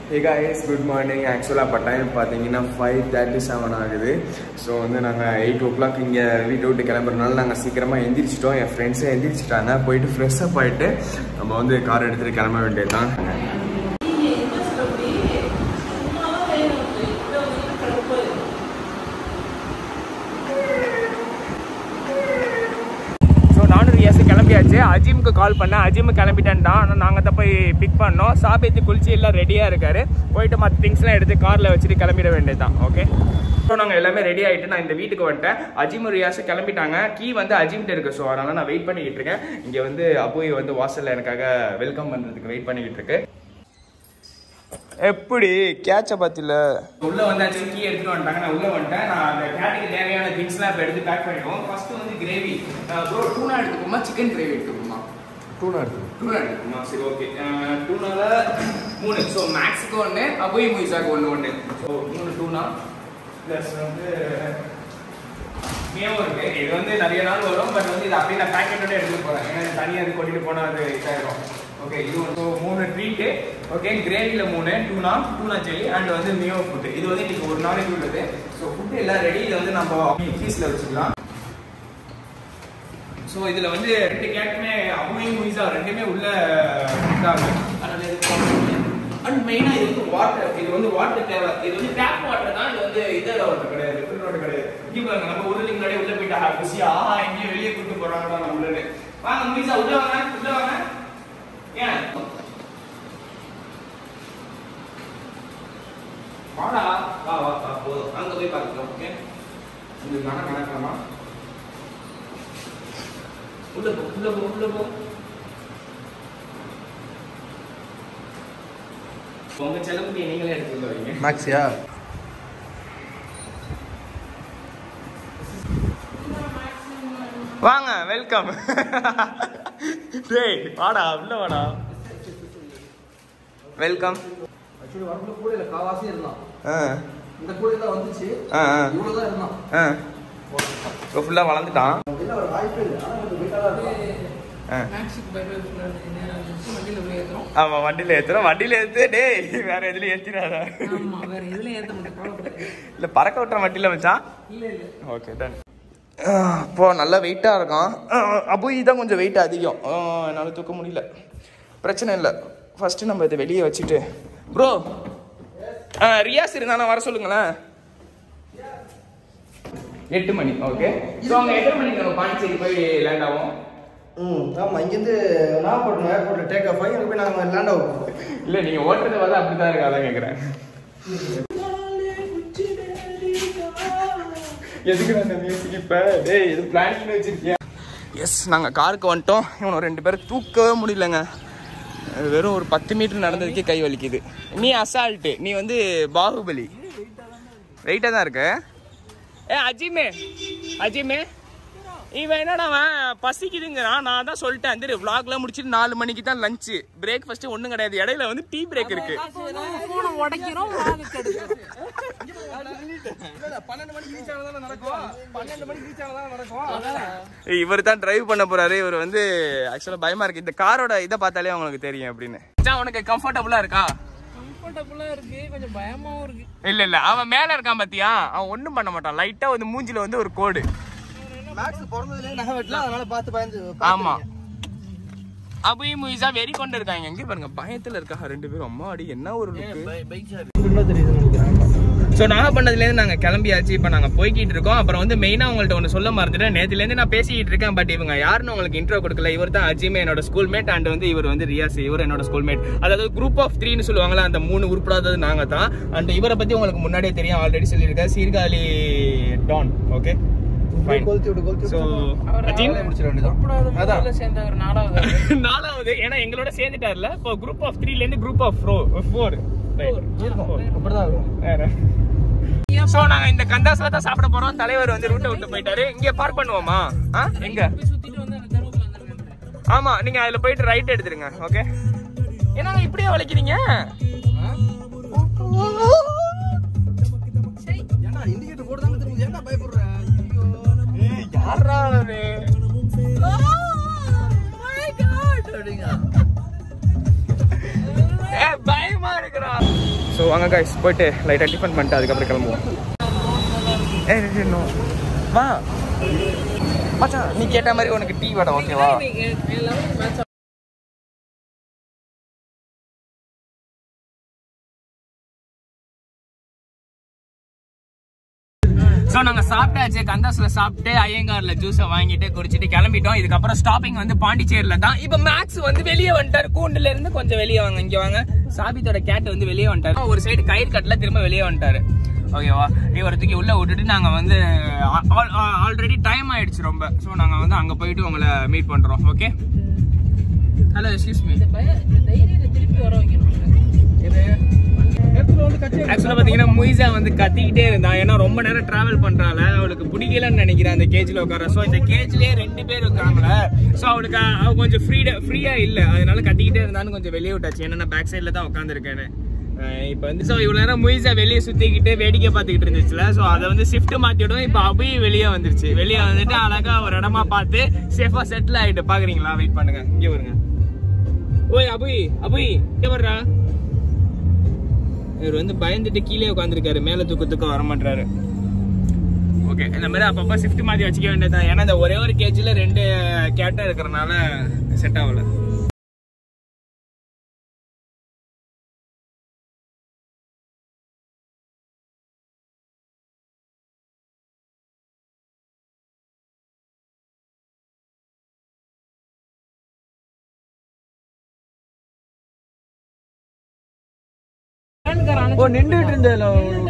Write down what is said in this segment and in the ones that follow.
ஹே guys good morning ஆக்சுவலாக இப்போ time பார்த்தீங்கன்னா ஃபைவ் தேர்ட்டி செவன் ஆகுது ஸோ வந்து நாங்கள் எயிட் ஓ கிளாக் இங்கே வீட்டை விட்டு கிளம்புறதுனால நாங்கள் சீக்கிரமாக எந்திரிச்சிட்டோம் என் ஃப்ரெண்ட்ஸே எந்திரிச்சிட்டாங்க போயிட்டு ஃப்ரெஷ் அப் ஆகிட்டு நம்ம வந்து கார் எடுத்துகிட்டு கிளம்ப வேண்டியது தான் ஸோ நானும் ரியாஸ் கிளம்பியாச்சு அஜிமுக்கு கால் பண்ணேன் அஜிம் கிளம்பிட்டேன்டா ஆனால் நாங்கள் தான் போய் பிக் பண்ணோம் சாபேத்தி குளிச்சு எல்லாம் ரெடியாக இருக்காரு போயிட்டு மற்ற திங்ஸ்லாம் எடுத்து காரில் வச்சுட்டு கிளம்பிட வேண்டியதுதான் ஓகே ஸோ நாங்கள் எல்லாமே ரெடி ஆகிட்டு நான் இந்த வீட்டுக்கு வந்துட்டேன் அஜிம் ரியாஸ் கிளம்பிட்டாங்க கீ வந்து அஜிம்கிட்ட இருக்கு ஸோ அதனால நான் வெயிட் பண்ணிக்கிட்டு இருக்கேன் இங்கே வந்து அபுய் வந்து வாசலில் எனக்காக வெல்கம் பண்ணுறதுக்கு வெயிட் பண்ணிக்கிட்டு இருக்கு எப்படி கேட்ச பத்தில உள்ள வந்தாச்சு கீ எடுத்துட்டு வந்துட்டாங்க நான் உள்ள வந்துட்டேன் நான் அந்த கேட்டுக்கு தேவையான திங்ஸ்லாம் இப்போ எடுத்து பேக் பண்ணிடுவோம் ஃபர்ஸ்ட் வந்து கிரேவி ப்ரோ டூனா எடுத்துக்கோமா சிக்கன் கிரேவி எடுத்துக்கோமா டூனா இருக்கு டூனா எடுத்துக்கோமா சரி ஓகே டூனால மூணு ஸோ மேக்ஸுக்கு ஒன்று அபோய் முயிசாக்கு ஒன்று ஒன்று ஸோ மூணு டூனா ப்ளஸ் வந்து மேவும் இருக்கு இது வந்து நிறைய நாள் வரும் பட் வந்து இது அப்படியே நான் பேக்கெட்டோட எடுத்துட்டு போறேன் ஏன்னா இது தனியாக இது கொட்டிட்டு போனால் அது இதாயிரும் ஓகே இது வந்து மூணு ட்ரீட்டு ஓகே கிரேவியில் மூணு டூனா டூனா செல்லி அண்ட் வந்து மியோ ஃபுட்டு இது வந்து இன்னைக்கு ஒரு நாளைக்கு உள்ளது ஸோ ஃபுட்டு எல்லாம் ரெடி இதை வந்து நம்ம ஃபீஸில் வச்சுக்கலாம் ஸோ இதில் வந்து ரெண்டு கேட்டுமே அபுயும் முயிசா ரெண்டுமே உள்ள இதாகும் அண்ட் மெயினாக இது வந்து வாட்டர் இது வந்து வாட்டர் தேவை இது வந்து டேப் வாட்டர் தான் இது வந்து இதில் வாட்டர் கிடையாது ஃபில்டர் வாட்டர் கிடையாது இங்கே பாருங்க நம்ம ஊருக்கு முன்னாடி உள்ள போயிட்டா பிஸியா ஆஹா எங்கேயும் வெளியே கூட்டு போறாங்கடா நம்ம உள்ள வாங்க முயிசா உள்ள வாங்க உள்ள வாங்க ஏன் வாடா வா வா வா போதும் அங்க போய் பார்த்துக்கலாம் ஓகே இது கணக்கு கணக்கலாமா உள்ள போ உள்ள போ உள்ள போ உங்க செல்லக்குட்டியை நீங்களே எடுத்துட்டு வரீங்க மேக்ஸியா வாங்க வெல்கம் டேய் வாடா உள்ள வாடா வெல்கம் ஆக்சுவலி வரக்குள்ள கூடையில காவாசி இருந்தான் ஆ இந்த கூடையில வந்துச்சு ஆ ஆ இவ்வளவுதான் இருந்தான் ஆ இப்போ ஃபுல்லாக வளர்ந்துட்டான் இல்ல ஒரு வாய்ப்பே இல்லை ஆனா கொஞ்சம் வெயிட்டா தான் இருக்கான் ஆ மேக்ஸுக்கு பயப்பட சொன்னாரு நேரம் இருந்துச்சு வண்டியில போய் ஏத்துறோம் ஆமா வண்டியில ஏத்துறோம் வண்டியில ஏத்து டேய் வேற எதுலயும் ஏத்திடாத ஆமா வேற எதுல ஏத்த முடியும் கவலைப்படாது இல்ல பறக்க விட்டுற வண்டியில வச்சான் இல்ல இல்ல ஓகே டன் இப்போ நல்லா வெயிட்டாக இருக்கும் அப்போ இதுதான் கொஞ்சம் வெயிட் அதிகம் ஆ, என்னால் தூக்க முடியல பிரச்சனை இல்லை ஃபஸ்ட்டு நம்ம இதை வெளியே வச்சுட்டு ப்ரோ ரியாஸ் இருந்தாலும் வர சொல்லுங்களேன் எட்டு மணி ஓகே ஸோ அங்கே எட்டு மணிக்கு நம்ம பாண்டிச்சேரி போய் லேண்ட் ஆகும் ம் ஆமா இங்கேருந்து நாகப்பட்டினம் ஏர்போர்ட்ல டேக் ஆஃப் ஆகி அங்கே போய் நாங்கள் லேண்ட் ஆகும் இல்லை நீங்கள் ஓட்டுறது வந்து அப்படி தான் இருக்கு அதான் கேட்குறேன் எதுக்கு அந்த மியூசிக் இப்போ டேய் இது பிளானிங் வச்சிருக்கியா எஸ் நாங்கள் காருக்கு வந்துட்டோம் இவனை ரெண்டு பேரும் தூக்கவே முடியலங்க வெறும் ஒரு பத்து மீட்டர் நடந்ததுக்கே கை வலிக்குது நீ அசால்ட்டு நீ வந்து பாகுபலி வெயிட்டாக தான் இருக்க ஏ அஜிமே அஜிமே இவன் என்னடா அவன் பசிக்குதுங்கிறான் நான் தான் சொல்லிட்டேன் திரு vlogலாம் முடிச்சுட்டு நாலு மணிக்கு தான் லஞ்சு பிரேக் ஃபர்ஸ்ட் ஒன்றும் கிடையாது இடையில வந்து டீ பிரேக் இருக்கு போன உடைக்கிறோம் வாங்க கெடுக்கிறோம் பன்னெண்டு மணிக்கு ரீச் ஆனதான நடக்கும் பன்னெண்டு மணிக்கு ரீச் ஆனதான நடக்கும் இவர் தான் டிரைவ் பண்ண போறாரு இவர் வந்து ஆக்சுவலா பயமா இருக்கு இந்த காரோட இதை பார்த்தாலே உங்களுக்கு தெரியும் அப்படின்னு மச்சான், உனக்கு கம்ஃபர்டபுளா இருக்கா கம்ஃபர்டபுளா இருக்கு கொஞ்சம் பயமாவும் இருக்கு இல்ல இல்ல அவன் மேல இருக்கான் பாத்தியா அவன் ஒண்ணும் பண்ண மாட்டான் லைட்டா வந்து மூஞ்சில வந்து ஒரு கோடு மேக்ஸ் பிறந்ததுலேயே நகை வெட்டலாம் அதனால பார்த்து பயந்து ஆமா அபுயும் முயிசா வெறி கொண்டு இருக்காங்க எங்க பாருங்க பயத்துல இருக்காங்க ரெண்டு பேரும் அம்மா அடி என்ன ஒரு லுக்கு தெரியுது நினைக்கிறேன் ஸோ நாகப்பட்டினத்துலேருந்து நாங்கள் கிளம்பியாச்சு இப்போ நாங்கள் போய்கிட்டு இருக்கோம் அப்புறம் வந்து மெயினாக உங்கள்ட்ட ஒன்று சொல்ல மறந்துட்டேன் நேற்றுலேருந்து நான் பேசிக்கிட்டு இருக்கேன் பட் இவங்க யாருன்னு உங்களுக்கு இன்ட்ரோ கொடுக்கல இவர் தான் அஜிமே என்னோட ஸ்கூல்மேட் அண்ட் வந்து இவர் வந்து ரியாஸ் இவர் என்னோட ஸ்கூல்மேட் அதாவது குரூப் ஆஃப் த்ரீன்னு சொல்லுவாங்களா அந்த மூணு உருப்படாதது நாங்கள் தான் அண்ட் இவரை பற்றி உங்களுக்கு முன்னாடியே தெரியும் ஆல்ரெடி சொல்லியிருக்கேன் சீர்காழி டான் ஓகே ஃபைன் கொளுத்தி விட்டு கொளுத்தி ஸோ அஜின் முடிச்சிட வேண்டியதான் உருப்படாத சேர்ந்த ஒரு நாடாவது நாலாவது ஏன்னா எங்களோட சேர்ந்துட்டார்ல இப்போ குரூப் ஆஃப் த்ரீலேருந்து குரூப் ஆஃப் ஃபோர் ஃபோர் அப்படிதான் இருக்கும் வேற சோ நாங்க இந்த கந்தாஸ்ல தான் சாப்பிட போறோம் தலைவர் வந்து ரூட்டை விட்டு போயிட்டாரு இங்க பார்க் பண்ணுவோமா ஆ எங்க போய் சுத்திட்டு வந்து அந்த தெருவுக்குள்ள வந்துருக்கோம் ஆமா நீங்க அதுல போயிட்டு ரைட் எடுத்துருங்க ஓகே ஏன்னா இப்படியே வளைக்கிறீங்க ஏன்னா இண்டிகேட்டர் போட்டு தான் தெரியுது ஏன்டா பயப்படுற ஐயோ யாரா அது அப்படிங்க ஏ பயமா இருக்கிறா ஸோ வாங்க காய்ஸ் போயிட்டு லைட்டாக டிஃபன் பண்ணிட்டு அதுக்கப்புறம் கிளம்புவோம் ஏ இன்னும் வா மச்சான் நீ கேட்ட மாதிரி உனக்கு டீ வடை ஓகேவா ஸோ நாங்கள் சாப்பிட்டாச்சு கந்தாஸில் சாப்பிட்டு ஐயங்காரில் ஜூஸை வாங்கிட்டு குடிச்சிட்டு கிளம்பிட்டோம் இதுக்கப்புறம் ஸ்டாப்பிங் வந்து பாண்டிச்சேரியில் தான் இப்போ மேக்ஸ் வந்து வெளியே வந்துட்டார் கூண்டுல இருந்து கொஞ்சம் வெளியே வாங்க இங்கே வாங்க சாபித்தோட கேட் வந்து வெளியே வந்துட்டாரு ஒரு சைடு கயிறு கட்டில் திரும்ப வெளியே வந்துட்டாரு ஓகேவா இவரை தூக்கி உள்ள விட்டுட்டு நாங்கள் வந்து ஆல்ரெடி டைம் ஆயிடுச்சு ரொம்ப ஸோ நாங்கள் வந்து அங்கே போயிட்டு உங்களை மீட் பண்ணுறோம் ஓகே ஹலோ எக்ஸ்கியூஸ் மீ தைரியத்தை திருப்பி வர வைக்கணும் ஆக்சுவலாக பார்த்தீங்கன்னா முய்ஸா வந்து கத்திக்கிட்டே இருந்தான் ஏன்னா ரொம்ப நேரம் டிராவல் பண்றால அவளுக்கு பிடிக்கலன்னு நினைக்கிறேன் அந்த கேஜில் உட்கார ஸோ இந்த கேஜ்லேயே ரெண்டு பேர் இருக்காங்களே ஸோ அவளுக்கு அவ கொஞ்சம் ஃப்ரீட ஃப்ரீயாக இல்லை அதனால கத்திக்கிட்டே இருந்தான்னு கொஞ்சம் வெளியே விட்டாச்சு ஏன்னா நான் பேக் சைடில் தான் உட்காந்துருக்கேன்னு இப்போ வந்து ஸோ இவ்வளோ நேரம் முய்ஸா வெளியே சுற்றிக்கிட்டு வேடிக்கை பார்த்துக்கிட்டு இருந்துச்சுல ஸோ அதை வந்து ஷிஃப்ட் மாற்றிவிடும் இப்போ அபி வெளியே வந்துருச்சு வெளியே வந்துட்டு அழகா ஒரு இடமா பார்த்து சேஃபாக செட்டில் ஆகிட்டு பார்க்குறீங்களா வெயிட் பண்ணுங்க இங்கே வருங்க ஓய் அபி அபி இங்கே வர்றா இவர் வந்து பயந்துட்டு கீழே உட்காந்துருக்காரு மேல தூக்கத்துக்கு வர மாட்டாரு ஓகே இந்த மாதிரி அப்பப்போ ஷிஃப்ட் மாத்தி வச்சுக்க வேண்டியதுதான் ஏன்னா இந்த ஒரே ஒரு கேஜில் ரெண்டு கேட்டா இருக்கிறனால செட் ஆகல ஓ நின்றுட்டு இருந்ததுல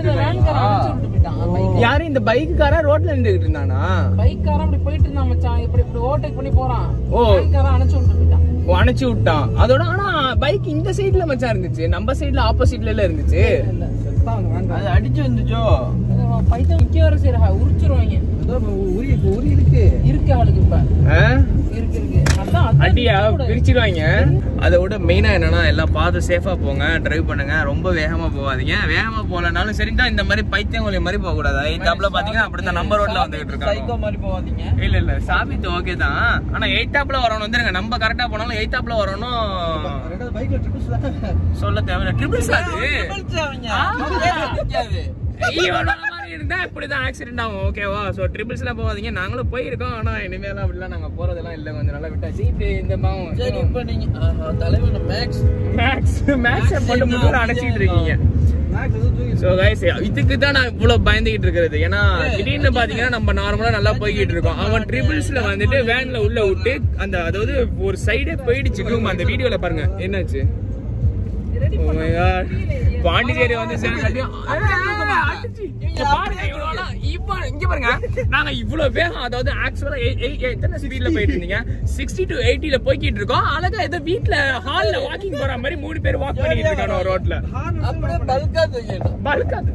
யாரும் இந்த பைக்குக்காரா ரோட்ல நின்றுட்டு இருந்தானா பைக்காரன் அப்படி போயிட்டு இருந்தான் மச்சான் இப்படி இப்படி ஓவர்டேக் பண்ணி போறான் ஓ. பைக்காரன் அணைச்சு விட்டு போயிட்டான் ஓ, அணைச்சு விட்டான் அதோட ஆனா பைக் இந்த சைடுல மச்சான் இருந்துச்சு நம்ம சைடுல ஆப்போசிட்ல எல்லாம் இருந்துச்சு அது அடிச்சு வந்துச்சோ பைத்தம் நிக்க வர சரி உரிச்சிருவாங்க உரி உரி இருக்கு இருக்கு ஆளுக்கு இப்ப ஆ? இருக்கு இருக்கு அதான் அதான் அடியா கூட. பிரிச்சிருவாங்க அதை விட மெயினா என்னன்னா எல்லாம் பார்த்து சேஃபா போங்க டிரைவ் பண்ணுங்க ரொம்ப வேகமா போகாதீங்க வேகமா போகலனாலும் சரி தான் இந்த மாதிரி பைத்தியங்கொலி மாதிரி போக கூடாது ஐட்டாப்ல பாத்தீங்கன்னா அப்படித்தான் நம்ம ரோட்ல வந்துகிட்டு சைக்கோ இருக்காங்க மாதிரி போவாதீங்க இல்ல இல்ல சாபித் ஓகே தான் ஆனா எயிட்டாப்ல வரணும் வந்துருங்க நம்ம கரெக்டா போனாலும் எயிட்டாப்ல வரணும் ரெண்டாவது பைக்ல ட்ரிபிள்ஸ் தான் சொல்ல தேவையில்ல ட்ரிபிள்ஸ் அது நிக்காது. இவனோட மாதிரி இருந்தா இப்படிதான் ஆக்சிடென்ட் ஆகும் ஓகேவா சோ ட்ரிபிள்ஸ்ல போகாதீங்க நாங்களும் போயிருக்கோம் ஆனா இனிமேலாம் அப்படிலாம் நாங்க போறதெல்லாம் இல்ல கொஞ்சம் நல்லா விட்டாச்சு இப்படி இந்த சரி இப்ப நீங்க ஆஹா, தலைவன் மேக்ஸ் மேக்ஸ் மேக்ஸ் போட்டு முன்னாடி அடைச்சிட்டு இருக்கீங்க மேக்ஸ் எதுவும் தூக்கி சோ கைஸ் இதுக்கு தான் நான் இவ்வளவு பயந்துகிட்டு இருக்கிறது ஏன்னா திடீர்னு பாத்தீங்கன்னா நம்ம நார்மலா நல்லா போய்கிட்டு இருக்கோம் அவன் ட்ரிபிள்ஸ்ல வந்துட்டு வேன்ல உள்ள விட்டு அந்த அதாவது ஒரு சைடே போயிடுச்சு gloom. அந்த வீடியோல பாருங்க என்னாச்சு Oh my God. பாண்டிச்சேரி வந்து சேர்ந்தாட்டியும் அடிச்சு. இங்க பாருங்க, இவ்வளவுலாம் இப்ப இங்க பாருங்க நாங்க இவ்வளவு வேகம் அதாவது ஆக்சுவலா எத்தனை ஸ்பீட்ல போயிட்டு இருந்தீங்க சிக்ஸ்டி டு எயிட்டில போய்கிட்டு இருக்கோம் அழகா ஏதோ வீட்ல ஹால்ல வாக்கிங் போற மாதிரி மூணு பேர் வாக் பண்ணிட்டு இருக்காங்க ரோட்ல அப்படியே பல்கா தூக்கிட்டோம் பல்காது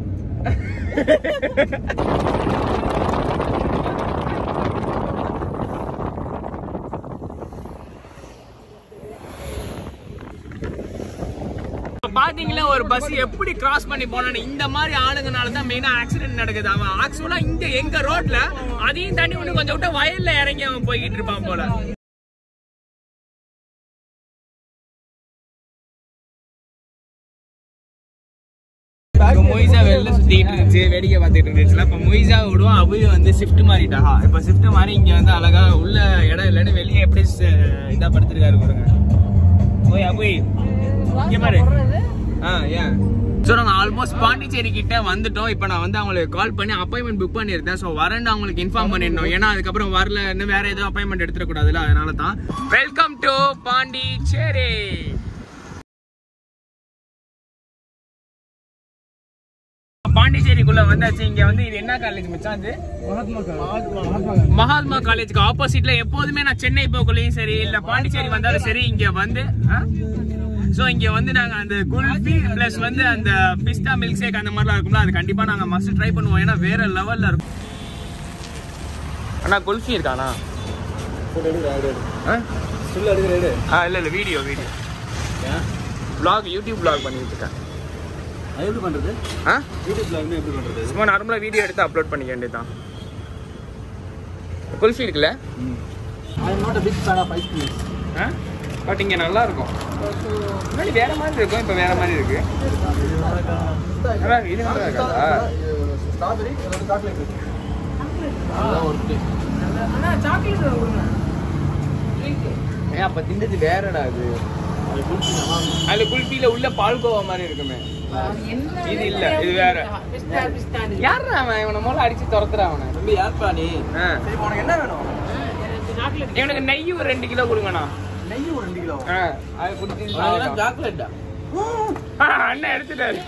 பாத்தீங்களா ஒரு பஸ் எப்படி கிராஸ் பண்ணி போனான்னு இந்த மாதிரி ஆளுங்கனால தான் மெயினா ஆக்சிடென்ட் நடக்குது அவன் ஆக்சுவலா இங்க எங்க ரோட்ல அதையும் தாண்டி ஒண்ணு கொஞ்சம் விட்டு வயல்ல இறங்கி அவன் போய்கிட்டு இருப்பான் போல இப்ப மொய்சா வெளில சுத்திட்டு இருந்துச்சு வேடிக்கை பார்த்துட்டு இருந்துச்சுல இப்ப மொய்சா விடுவோம் அபுய் வந்து ஷிஃப்ட் மாறிட்டா இப்ப ஷிஃப்ட் மாறி இங்க வந்து அழகா உள்ள இடம் இல்லைன்னு வெளியே எப்படி ச- இதா படுத்திருக்காரு பாருங்க ஓய் அபுய் இங்க பாரு ஆ ஏன் ஸோ நாங்கள் ஆல்மோஸ்ட் பாண்டிச்சேரி கிட்ட வந்துட்டோம் இப்போ நான் வந்து அவங்களுக்கு கால் பண்ணி அப்பாயின்மெண்ட் புக் பண்ணியிருந்தேன் ஸோ வரேன்னு அவங்களுக்கு இன்ஃபார்ம் பண்ணிடணும் ஏன்னா அதுக்கப்புறம் வரல இன்னும் வேற எதுவும் அப்பாயின்மெண்ட் எடுத்துடக்கூடாதுல்ல அதனால தான் வெல்கம் டு பாண்டிச்சேரி பாண்டிச்சேரிக்குள்ள வந்தாச்சு இங்க வந்து இது என்ன காலேஜ் மச்சான் இது மகாத்மா காலேஜ்க்கு ஆப்போசிட்ல எப்போதுமே நான் சென்னை போகலையும் சரி இல்ல பாண்டிச்சேரி வந்தாலும் சரி இங்க வந்து சோ இங்க வந்து நாங்க அந்த குல்ஃபி பிளஸ் வந்து அந்த பிஸ்தா மில்க் ஷேக் அந்த மாதிரிலாம் இருக்கும்ல அது கண்டிப்பா நாங்க மஸ்ட் ட்ரை பண்ணுவோம் ஏன்னா வேற லெவல்ல இருக்கும் அண்ணா குல்ஃபி இருக்காண்ணா சொல்ல எடுக்கிற எடு ஆ இல்ல இல்ல video video vlog YouTube vlog பண்ணிட்டு இருக்கேன் அது எப்படி பண்றது ஆ யூடியூப்ல வந்து எப்படி பண்றது சும்மா நார்மலா வீடியோ எடுத்து அப்லோட் பண்ணிக்க வேண்டியதுதான் குல்ஃபி இருக்குல்ல I am not a big fan of ice cream ah but இங்கே நல்லா இருக்கும் முன்னாடி வேற மாதிரி இருக்கும் இப்போ வேற மாதிரி இருக்கு நல்லா இருக்கு. இது நல்லா இருக்காதா ஸ்ட்ராபெரி சாக்லேட் அண்ணா சாக்லேட் கொடுங்க ட்ரிங்க் ஏன் அப்போ திண்டது வேறடா அது அதுல குல்பியில உள்ள பால்கோவா மாதிரி இருக்குமே என்ன இது இல்ல, இது வேற. பிஸ்தா பிஸ்தா யாரா அவன் இவனை மூலம் அடிச்சு துரத்துறான் அவனை தம்பி யார்ப்பா நீ ஆ. சரி உனக்கு என்ன வேணும் சாக்லேட் இவனுக்கு நெய் ஒரு ரெண்டு கிலோ கொடுங்கண்ணா நெய் ஒரு ரெண்டு கிலோ ஆ, அது குடிச்சு சாக்லேட்டா ஆ, அண்ணன் எடுத்துட்டாரு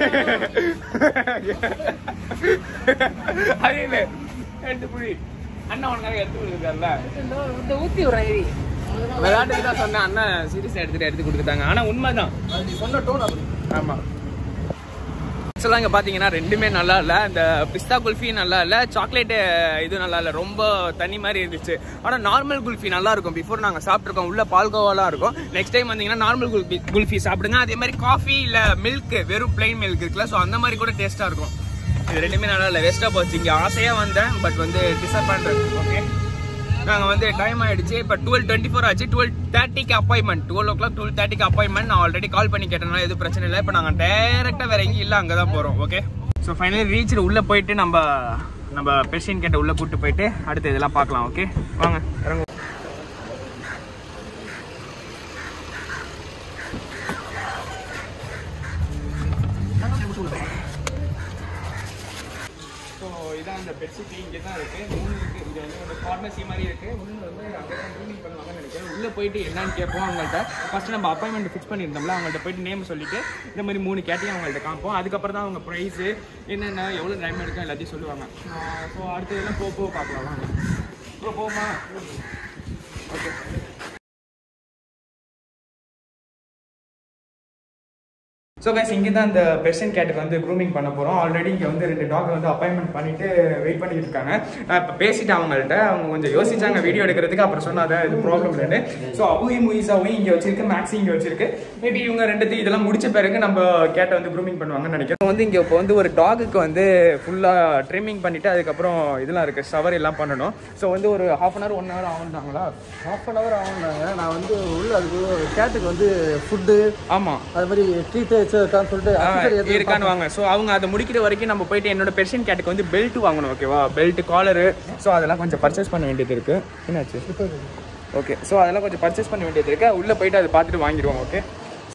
அது இல்ல எடுத்து புடி அண்ணன் உனக்காக எடுத்து கொடுத்துருக்காருல்ல இந்த ஊத்தி விடுறேன் இரு. விளையாட்டுக்கு தான் சொன்னேன் அண்ணன் சீரியஸா எடுத்துட்டு எடுத்து கொடுத்துட்டாங்க ஆனா உண்மைதான் அது நீ சொன்ன டோன் அப்படி ஆமா ஆக்சுவலாக இங்கே பார்த்தீங்கன்னா ரெண்டுமே நல்லா இல்லை இந்த பிஸ்தா குல்ஃபி நல்லா இல்லை சாக்லேட்டு இது நல்லா இல்லை ரொம்ப தண்ணி மாதிரி இருந்துச்சு ஆனால் நார்மல் குல்ஃபி நல்லா இருக்கும் பிஃபோர் நாங்கள் சாப்பிட்ருக்கோம் உள்ள பால்கோவாலாம் இருக்கும் நெக்ஸ்ட் டைம் வந்தீங்கன்னா நார்மல் குல்ஃபி குல்ஃபி சாப்பிடுங்க அதே மாதிரி காஃபி இல்லை மில்க் வெறும் பிளைன் மில்க் இருக்குல்ல ஸோ அந்த மாதிரி கூட டேஸ்ட்டாக இருக்கும் இது ரெண்டுமே நல்லா இல்லை வேஸ்ட்டாக போச்சு இங்கே ஆசையாக வந்தேன் பட் வந்து டிசப்பாயிண்ட் ஓகே நாங்கள் வந்து டைம் ஆயிடுச்சு இப்போ டுவெல் டுவெண்ட்டி ஃபோர் ஆச்சு டுவெல் தேர்ட்டிக்கு appointment twelve o'clock twelve தேர்ட்டிக்கு அப்பாயின்மெண்ட் நான் ஆல்ரெடி கால் பண்ணி கேட்டனால எதுவும் பிரச்சனை இல்லை இப்போ நாங்கள் டேரெக்டாக வேற எங்கேயும் இல்லை அங்கே தான் போகிறோம் ஓகே ஸோ ஃபைனலி ரீச் உள்ளே போயிட்டு நம்ம நம்ம பெர்ஷியன் கேட்ட உள்ளே கூப்பிட்டு போயிட்டு அடுத்து இதெல்லாம் பார்க்கலாம் ஓகே வாங்க இறங்க ஸோ இதான் அந்த பெட்ஷீட் இங்கே தான் இருக்குது மூணு இருக்குது இது வந்து ஒரு ஃபார்மசி மாதிரி இருக்குது இன்னொன்று வந்து அங்கே தான் க்ளீனிங் பண்ணுவாங்கன்னு நினைக்கிறேன் உள்ளே போயிட்டு என்னன்னு கேட்போம் அவங்கள்ட்ட ஃபஸ்ட்டு நம்ம அப்பாயின்மெண்ட் ஃபிக்ஸ் பண்ணியிருந்தோம்ல அவங்கள்ட்ட போயிட்டு நேம் சொல்லிட்டு இந்த மாதிரி மூணு கேட்டையும் அவங்கள்ட்ட காமிப்போம் அதுக்கப்புறம் தான் அவங்க ப்ரைஸு என்னென்ன எவ்வளோ டைம் எடுக்கும் எல்லாத்தையும் சொல்லுவாங்க ஸோ அடுத்து இதெல்லாம் போக போக பார்க்கலாம் வாங்க ப்ரோ போமா ஓகே ஸோ கைஸ் இங்கே தான் இந்த பெர்ஷன் கேட்டுக்கு வந்து க்ரூமிங் பண்ண போகிறோம் ஆல்ரெடி இங்கே வந்து ரெண்டு டாக் வந்து அப்பாயின்மெண்ட் பண்ணிட்டு வெயிட் பண்ணிட்டு இருக்காங்க நான் இப்போ பேசிட்டேன் அவங்கள்ட்ட அவங்க கொஞ்சம் யோசிச்சாங்க வீடியோ எடுக்கிறதுக்கு அப்புறம் சொன்னாங்க இது ப்ராப்ளம் இல்லைன்னு ஸோ அபுயும் முயிசாவும் இங்கே வச்சிருக்கு மேக்ஸி இங்கே வச்சிருக்கு மேபி இவங்க ரெண்டுத்தையும் இதெல்லாம் முடிச்ச பிறகு நம்ம கேட்டை வந்து க்ரூமிங் பண்ணுவாங்கன்னு நினைக்கிறேன் வந்து இங்கே இப்போ வந்து ஒரு டாகுக்கு வந்து ஃபுல்லாக ட்ரிம்மிங் பண்ணிட்டு அதுக்கப்புறம் இதெல்லாம் இருக்குது ஷவர் எல்லாம் பண்ணணும் ஸோ வந்து ஒரு half an hour one hour ஆகுனாங்களா ஹாஃப் அன் ஹவர் ஆகுனாங்க நான் வந்து உள்ள அதுக்கு கேட்டுக்கு வந்து ஃபுட்டு ஆமாம் அது மாதிரி ட்ரீட் வச்சிருக்கான்னு சொல்லிட்டு accessory எதுவும் இருக்கான்னு வாங்க ஸோ அவங்க அதை முடிக்கிற வரைக்கும் நம்ம போயிட்டு என்னோட பெர்ஷியன் கேட்டுக்கு வந்து பெல்ட் வாங்கணும் ஓகேவா பெல்ட் காலரு ஸோ அதெல்லாம் கொஞ்சம் பர்ச்சேஸ் பண்ண வேண்டியது இருக்கு என்னாச்சு ஓகே ஸோ அதெல்லாம் கொஞ்சம் பர்ச்சேஸ் பண்ண வேண்டியது இருக்கு உள்ள போயிட்டு அதை பார்த்துட்டு வாங்கிடுவோம் ஓகே